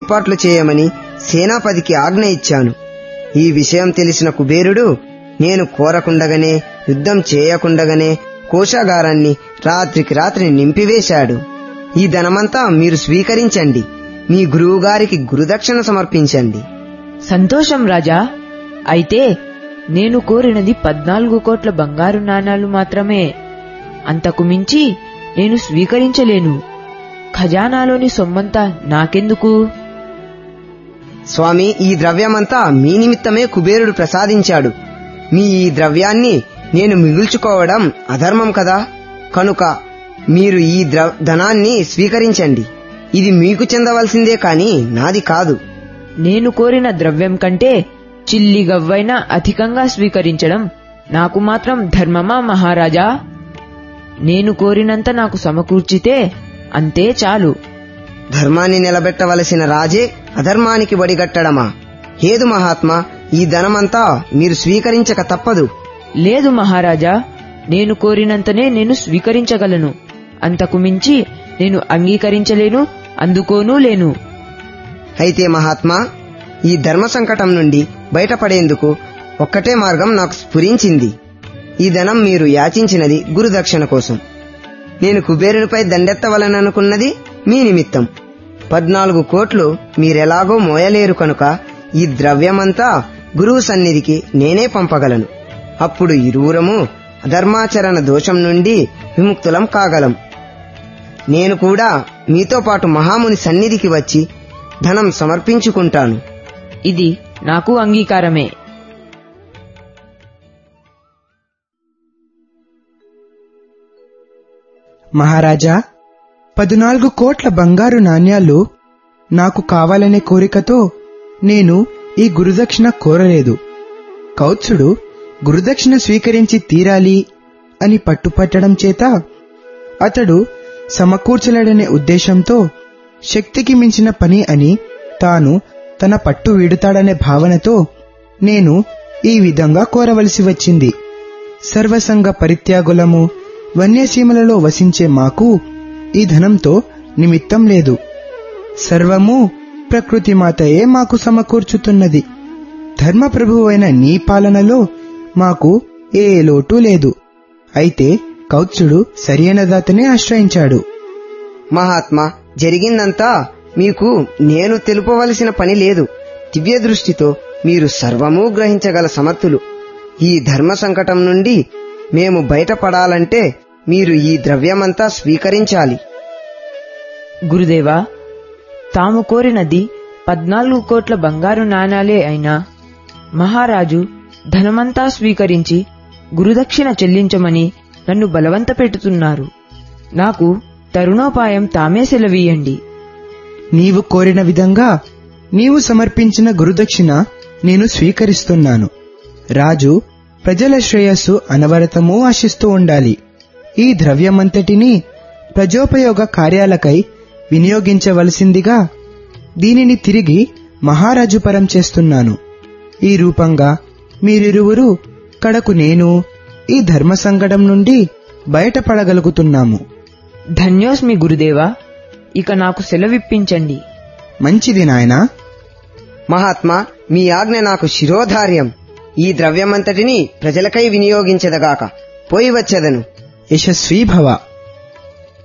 ఏర్పాట్లు చేయమని సేనాపతికి ఆజ్ఞ ఇచ్చాను ఈ విషయం తెలిసిన కుబేరుడు నేను కోరకుండగానే యుద్ధం చేయకుండగానే కోశాగారాన్ని రాత్రికి రాత్రి నింపివేశాడు ఈ ధనమంతా మీరు స్వీకరించండి మీ గురువుగారికి గురుదక్షిణ సమర్పించండి సంతోషం రాజా అయితే నేను కోరినది పద్నాలుగు కోట్ల బంగారు నాణాలు మాత్రమే అంతకు మించి నేను స్వీకరించలేను ఖజానాలోని సొమ్మంతా నాకెందుకు స్వామి ఈ ద్రవ్యమంతా మీ నిమిత్తమే కుబేరుడు ప్రసాదించాడు మీ ఈ ద్రవ్యాన్ని నేను మిగుల్చుకోవడం అధర్మం కదా కనుక మీరు ఈ ద్ర- ధనాన్ని స్వీకరించండి ఇది మీకు చెందవలసిందే కాని నాది కాదు నేను కోరిన ద్రవ్యం కంటే చిల్లి గవ్వైనా అధికంగా స్వీకరించడం నాకు మాత్రం ధర్మమా మహారాజా నేను కోరినంత నాకు సమకూర్చితే అంతే చాలు ధర్మాన్ని నిలబెట్టవలసిన రాజే అధర్మానికి వడిగట్టడమా ఏదు మహాత్మా ఈ ధనమంతా మీరు స్వీకరించక తప్పదు లేదు మహారాజా నేను కోరినంతనే నేను స్వీకరించగలను అంతకు మించి నేను అంగీకరించలేను అందుకోనూ లేను అయితే మహాత్మా ఈ ధర్మ సంకటం నుండి బయటపడేందుకు ఒక్కటే మార్గం నాకు స్ఫురించింది ఈ ధనం మీరు యాచించినది గురుదక్షిణ కోసం నేను కుబేరునిపై దండెత్తవలననుకున్నది మీ నిమిత్తం పద్నాలుగు కోట్లు మీరెలాగో మోయలేరు కనుక ఈ ద్రవ్యమంతా గురువు సన్నిధికి నేనే పంపగలను అప్పుడు ఇరువురము అధర్మాచరణ దోషం నుండి విముక్తులం కాగలం నేను కూడా మీతో పాటు మహాముని సన్నిధికి వచ్చి ధనం సమర్పించుకుంటాను ఇది నాకు అంగీకారమే మహారాజా పద్నాలుగు కోట్ల బంగారు నాణ్యాలు నాకు కావాలనే కోరికతో నేను ఈ గురుదక్షిణ కోరలేదు కౌత్సుడు గురుదక్షిణ స్వీకరించి తీరాలి అని పట్టుపట్టడం చేత అతడు సమకూర్చలేడనే ఉద్దేశంతో శక్తికి మించిన పని అని తాను తన పట్టు వీడుతాడనే భావనతో నేను ఈ విధంగా కోరవలసి వచ్చింది సర్వసంగ పరిత్యాగులము వన్యసీమలలో వసించే మాకు ఈ ధనంతో నిమిత్తం లేదు సర్వము ప్రకృతి మాతయే మాకు సమకూర్చుతున్నది ధర్మప్రభువైన నీ పాలనలో మాకు ఏ లోటు లేదు అయితే కౌత్సుడు సరియైన దాతనే ఆశ్రయించాడు మహాత్మా జరిగిందంతా మీకు నేను తెలుపవలసిన పని లేదు దివ్య దృష్టితో మీరు సర్వము గ్రహించగల సమర్థులు ఈ ధర్మ సంకటం నుండి మేము బయటపడాలంటే మీరు ఈ ద్రవ్యమంతా స్వీకరించాలి గురుదేవా తాము కోరినది పద్నాలుగు కోట్ల బంగారు నాణాలే అయినా మహారాజు ధనమంతా స్వీకరించి గురుదక్షిణ చెల్లించమని నన్ను బలవంత పెడుతున్నారు నాకు తరుణోపాయం తామే సెలవీయండి నీవు కోరిన విధంగా నీవు సమర్పించిన గురుదక్షిణ నేను స్వీకరిస్తున్నాను రాజు ప్రజల శ్రేయస్సు అనవరతము ఆశిస్తూ ఉండాలి ఈ ద్రవ్యమంతటిని ప్రజోపయోగ కార్యాలకై వినియోగించవలసిందిగా దీనిని తిరిగి మహారాజు పరం చేస్తున్నాను ఈ రూపంగా మీరిరువురు కడకు నేను ఈ ధర్మ సంకటం నుండి బయటపడగలుగుతున్నాము ధన్యోస్మి గురుదేవా ఇక నాకు సెలవిప్పించండి మంచిది నాయనా మహాత్మా మీ ఆజ్ఞ నాకు శిరోధార్యం ఈ ద్రవ్యమంతటిని ప్రజలకై వినియోగించదగాక పోయి వచ్చేదను యశస్వీ భవ